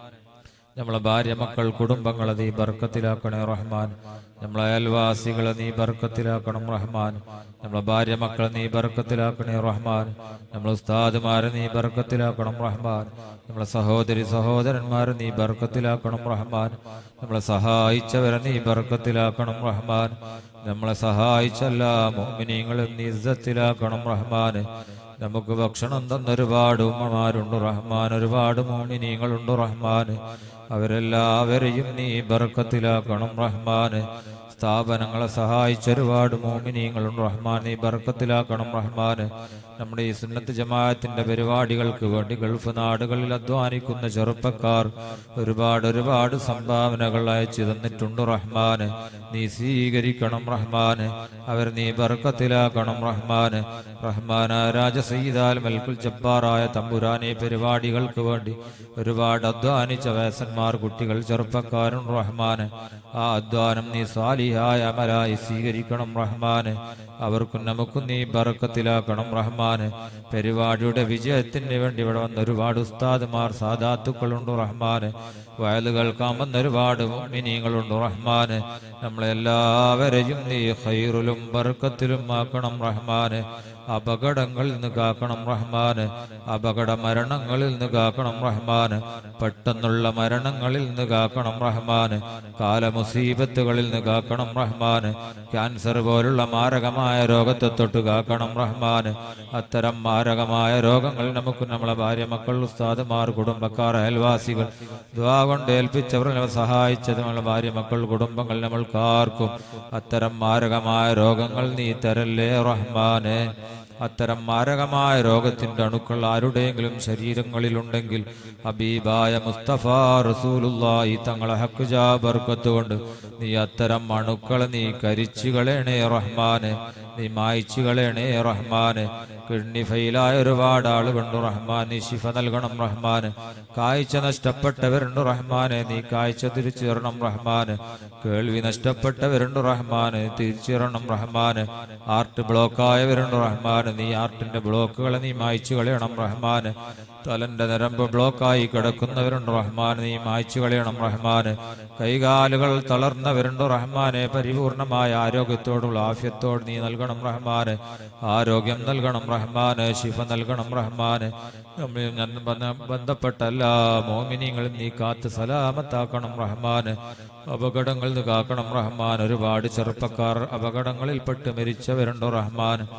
നമ്മളെ ഭാര്യ മക്കൾ കുടുംബങ്ങളെ നീ ബർക്കത്തിലാക്കണേ റഹ്മാൻ നമ്മളെ അയൽവാസികളെ നീ ബർക്കത്തിലാക്കണം റഹ്മാൻ നമ്മളെ ഭാര്യ മക്കളെ നീ ബർക്കത്തിലാക്കണേ റഹ്മാൻ നമ്മളെ ഉസ്താദുമാരെ നീ ബർക്കത്തിലാക്കണം റഹ്മാൻ നമ്മളെ സഹോദരി സഹോദരന്മാരെ നീ ബർക്കത്തിലാക്കണം റഹ്മാൻ നമ്മളെ സഹായിച്ചവരെ നീ ബർക്കത്തിലാക്കണം റഹ്മാൻ നമ്മളെ സഹായിച്ച എല്ലാ മോമിനിയങ്ങളും നീ ഇസ്സത്തിലാക്കണം റഹ്മാൻ നമുക്ക് ഭക്ഷണം തന്ന ഒരുപാട് ഉമ്മമാരുണ്ട് റഹ്മാൻ ഒരുപാട് മോമിനിയങ്ങളുണ്ട് റഹ്മാൻ അവരെല്ലാവരെയും നീ ബർക്കത്തിലാക്കണം റഹ്മാൻ സ്ഥാപനങ്ങളെ സഹായിച്ച ഒരുപാട് മോമിനിയങ്ങളുണ്ട് റഹ്മാൻ നീ ബർക്കത്തിലാക്കണം റഹ്മാൻ നമ്മുടെ ഈ സുന്നത്ത് ജമാഅത്തിന്റെ പരിപാടികൾക്ക് വേണ്ടി ഗൾഫ് നാടുകളിൽ അധ്വാനിക്കുന്ന ചെറുപ്പക്കാർ ഒരുപാട് ഒരുപാട് സംഭാവനകൾ അയച്ചു തന്നിട്ടുണ്ട് റഹ്മാന് നീ സ്വീകരിക്കണം റഹ്മാന് അവർ നീ ബർക്കത്തിലാക്കണം റഹ്മാന് റഹ്മാന രാജസീതാൽ മൽക്കുൽ ജബ്ബാറായ തമ്പുരാനെ പരിപാടികൾക്ക് വേണ്ടി ഒരുപാട് അധ്വാനിച്ച വേസന്മാർ കുട്ടികൾ ചെറുപ്പക്കാരും റഹ്മാന് ആ അധ്വാനം നീ സാലിഹായ അമലായി സ്വീകരിക്കണം റഹ്മാന് അവർക്കും നമുക്കും നീ ബർക്കത്തിലാക്കണം റഹ്മാന് പരിപാടിയുടെ വിജയത്തിന് വേണ്ടി ഇവിടെ വന്ന ഒരുപാട് ഉസ്താദുമാർ സാദാത്തുക്കളുണ്ട് റഹ്മാന് വയല് കേൾക്കാൻ വന്ന ഒരുപാട് മിനിങ്ങളുണ്ട് റഹ്മാന് നമ്മളെല്ലാവരെയും നീ ഹൈറിലും ബർക്കത്തിലും ആക്കണം റഹ്മാന് അപകടങ്ങളിൽ നിന്ന് കാക്കണം റഹ്മാന് അപകട മരണങ്ങളിൽ നിന്ന് കാക്കണം റഹ്മാന് പെട്ടെന്നുള്ള മരണങ്ങളിൽ നിന്ന് കാക്കണം റഹ്മാന് കാലമുസീബത്തുകളിൽ നിന്ന് കാക്കണം റഹ്മാന് ക്യാൻസർ പോലുള്ള മാരകമായ രോഗത്തെ തൊട്ട് കാക്കണം റഹ്മാന് അത്തരം മാരകമായ രോഗങ്ങൾ നമുക്ക് നമ്മളെ ഭാര്യ മക്കൾ ഉസ്താദുമാർ കുടുംബക്കാർ അയൽവാസികൾ ദ്വാ കൊണ്ട് ഏൽപ്പിച്ചവർ നമ്മളെ സഹായിച്ചത് നമ്മളെ ഭാര്യ മക്കൾ കുടുംബങ്ങൾ നമ്മൾക്കാർക്കും അത്തരം മാരകമായ രോഗങ്ങൾ നീ തരല്ലേ റഹ്മാനെ അത്തരം മാരകമായ രോഗത്തിന്റെ അണുക്കൾ ആരുടെയെങ്കിലും ശരീരങ്ങളിലുണ്ടെങ്കിൽ ഹബീബായ മുസ്തഫ റസൂലുള്ളാഹി തങ്ങളെ ഹക്കുജാ ബർക്കത്ത് കൊണ്ട് നീ അത്തരം അണുക്കളെ നീ കരിച്ചു കളയണേ റഹ്മാനെ നീ മായ്ച്ചു കളയണേ റഹ്മാനെ കിഡ്നി ഫെയിലായ ഒരുപാട് ആളുകളുണ്ട് റഹ്മാൻ നീ ശിഫ നൽകണം റഹ്മാന് കാഴ്ച നഷ്ടപ്പെട്ടവരുണ്ട് റഹ്മാനെ നീ കാഴ്ച തിരിച്ചു തരണം റഹ്മാന് കേൾവി നഷ്ടപ്പെട്ടവരുണ്ട് റഹ്മാന് തിരിച്ചു തരണം റഹ്മാന് ആർട്ട് ബ്ലോക്കായവരുണ്ട് റഹ്മാന് നീ ആർട്ടിന്റെ ബ്ലോക്കുകളെ നീ മായ്ച്ചു കളയണം റഹ്മാന് തലന്റെ നരമ്പ് ബ്ലോക്കായി കിടക്കുന്നവരുണ്ട് റഹ്മാൻ നീ മായ്ച്ചു കളയണം റഹ്മാന് കൈകാലുകൾ തളർന്നവരുണ്ട് റഹ്മാനെ പരിപൂർണമായ ആരോഗ്യത്തോടുള്ള ആഫ്യത്തോട് നീ നൽകണം റഹ്മാന് ആരോഗ്യം നൽകണം റഹ്മാന് ശിഫ നൽകണം റഹ്മാന് നമ്മിൽ നിന്ന് ബന്ധ- ബന്ധപ്പെട്ട എല്ലാ മോമിനിയങ്ങളും നീ കാത്ത് സലാമത്താക്കണം റഹ്മാന് അപകടങ്ങളിൽ നിന്ന് കാക്കണം റഹ്മാൻ ഒരുപാട് ചെറുപ്പക്കാർ അപകടങ്ങളിൽപ്പെട്ട് മരിച്ചവരുണ്ടോ റഹ്മാൻ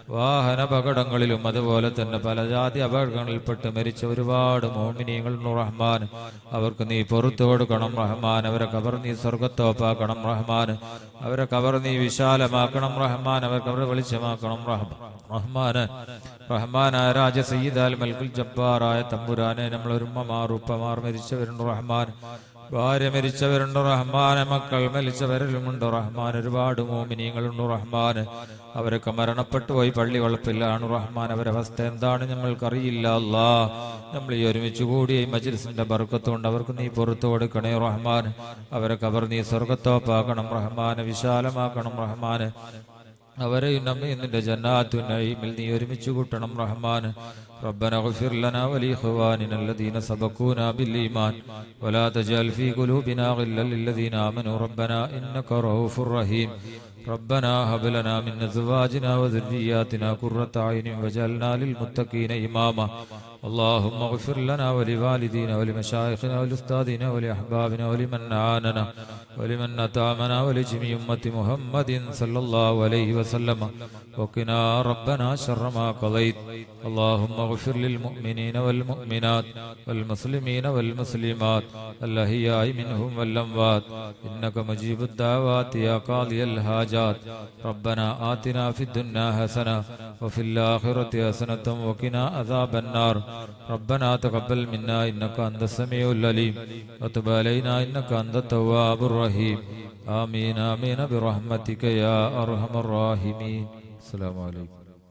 വാഹനാപകടങ്ങളിലും അതുപോലെ തന്നെ പല ജാതി അപകടങ്ങളിൽപ്പെട്ട് മരിച്ച ഒരുപാട് മോമിനിയങ്ങൾ റഹ്മാൻ അവർക്ക് നീ പുറത്തു കൊടുക്കണം റഹ്മാൻ അവരെ കബർ നീ സ്വർഗത്തോപ്പാക്കണം റഹ്മാൻ അവരെ കബർ നീ വിശാലമാക്കണം റഹ്മാൻ അവർക്ക് അവരെ വെളിച്ചമാക്കണം റഹ്മാൻ റഹ്മാന് റഹ്മാനായ രാജ സയ്യിദാൽ മൽക്കുൽ ജബ്ബാറായ തമ്പുരാനെ നമ്മൾ ഒരുമ്മമാർ ഉപ്പമാർ മരിച്ചവരുണ്ട് റഹ്മാൻ ഭാര്യ മരിച്ചവരുണ്ട് റഹ്മാന് മക്കൾ മരിച്ചവരിലുമുണ്ട് റഹ്മാൻ ഒരുപാട് മോമിനിയങ്ങളുണ്ട് റഹ്മാൻ അവരൊക്കെ മരണപ്പെട്ടു പോയി പള്ളി വളപ്പിലാണ് റഹ്മാൻ അവരുടെ അവസ്ഥ എന്താണ് ഞങ്ങൾക്കറിയില്ല അല്ലാ നമ്മൾ ഈ ഒരുമിച്ച് കൂടി ഈ മജിൽസിന്റെ ബർക്കത്തുകൊണ്ട് അവർക്ക് നീ പുറത്തു കൊടുക്കണേ റഹ്മാൻ അവരെ കബർ നീ സ്വർഗത്തോപ്പാക്കണം റഹ്മാന് വിശാലമാക്കണം റഹ്മാന് അവരെയും നമ്മയും നിന്റെ ജന്നാത്തു നഈമിൽ നീ ഒരുമിച്ച് കൂട്ടണം റഹ്മാൻ ربنا اغفر لنا ولإخواننا الذين سبقونا بالإيمان ولا تجعل في قلوبنا غلا للذين آمنوا ربنا إنك رؤوف رحيم ربنا هب لنا من أزواجنا وذرياتنا قرة أعين واجعلنا للمتقين إماما اللهم اغفر لنا ولوالدينا ولمشايخنا ولأستاذنا ولأحبابنا ولمن أعاننا ولمن أطعمنا ولجميع أمة محمد صلى الله عليه وسلم وقنا ربنا شر ما قضيت اللهم اغفر للمؤمنين والمؤمنات والمسلمين والمسلمات الأحياء منهم والأموات إنك مجيب الدعوات يا قاضي الحاجات ربنا آتنا في الدنيا حسنة وفي الآخرة حسنة وقنا عذاب النار ربنا تقبل منا إنك أنت السميع العليم وتب علينا إنك أنت التواب الرحيم آمين آمين برحمتك يا أرحم الراحمين السلام عليكم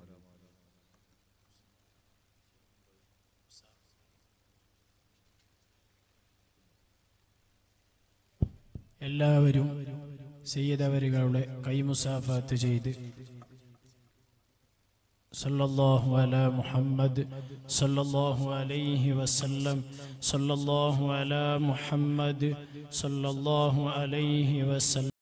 എല്ലാവരും സയ്യിദവരുകളുടെ കൈമുസാഫാത്ത് ചെയ്ത് സല്ലല്ലാഹു അല മുഹമ്മദ് സല്ലല്ലാഹു അലൈഹി വസല്ലം സല്ലല്ലാഹു അല മുഹമ്മദ് സല്ലല്ലാഹു അലൈഹി വസല്ലം